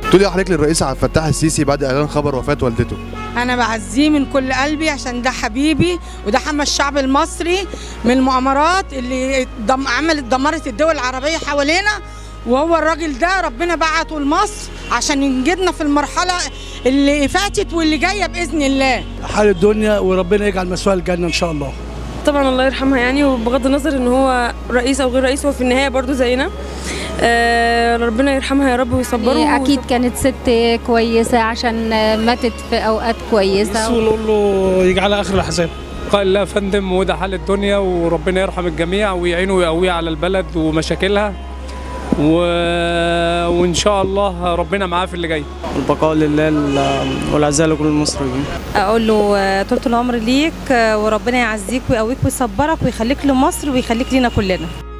تقولي حضرتك للرئيس عبد الفتاح السيسي بعد اعلان خبر وفاه والدته انا بعزيه من كل قلبي عشان ده حبيبي وده حمى الشعب المصري من المؤامرات اللي دم عملت دمرت الدول العربيه حوالينا وهو الراجل ده ربنا بعته لمصر عشان ينجدنا في المرحله اللي فاتت واللي جايه باذن الله حال الدنيا وربنا يجعل مسواها الجنه ان شاء الله طبعا الله يرحمها يعني وبغض النظر ان هو رئيس او غير رئيس هو في النهايه برضو زينا آه ربنا يرحمها يا رب ويصبره هي اكيد كانت ست كويسه عشان ماتت في اوقات بس كويسه ونقول له يجعلها اخر الاحزان قال لا يا فندم وده حال الدنيا وربنا يرحم الجميع ويعينه ويقويه على البلد ومشاكلها و... وان شاء الله ربنا معاه في اللي جاي البقاء لله والعزاء لكل المصريين اقول له طول العمر ليك وربنا يعزيك ويقويك ويصبرك ويخليك لمصر ويخليك لينا كلنا